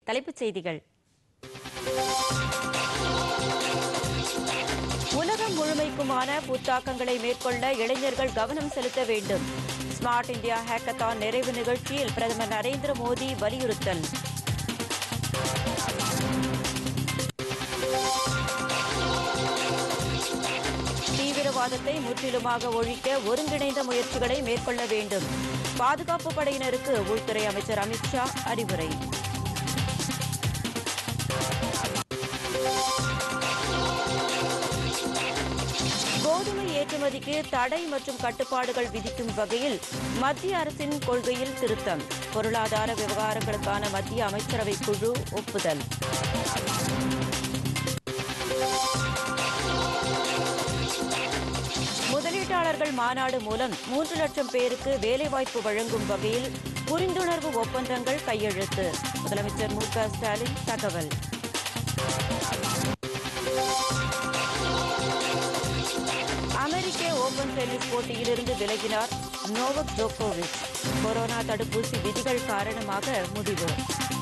தலைப்புச் செய்திகள் உலகம் முழுமைக்குமான புத்தாக்கங்களை மேற்கொள்ள இளைஞர்கள் கவனம் செலுத்த வேண்டும் ஸ்மார்ட் இந்தியா ஹேக்கத்தான் நிறைவு நிகழ்ச்சியில் பிரதமர் நரேந்திர மோடி வலியுறுத்தல் தீவிரவாதத்தை முற்றிலுமாக ஒழிக்க ஒருங்கிணைந்த முயற்சிகளை மேற்கொள்ள வேண்டும் பாதுகாப்பு படையினருக்கு உள்துறை அமைச்சர் அமித்ஷா அறிவுரை கோதுமை ஏற்றுமதிக்கு தடை மற்றும் கட்டுப்பாடுகள் விதிக்கும் வகையில் மத்திய அரசின் கொள்கையில் திருத்தம் பொருளாதார விவகாரங்களுக்கான மத்திய அமைச்சரவை குழு ஒப்புதல் முதலீட்டாளர்கள் மாநாடு மூலம் மூன்று லட்சம் பேருக்கு வேலைவாய்ப்பு வழங்கும் வகையில் புரிந்துணர்வு ஒப்பந்தங்கள் கையெழுத்து முதலமைச்சர் மு க ஸ்டாலின் தகவல் அமெரிக்க ஓபன் டென்னிஸ் போட்டியிலிருந்து விலகினார் நோவக் ஜோகோவிச் கொரோனா தடுப்பூசி விதிகள் காரணமாக முடிவு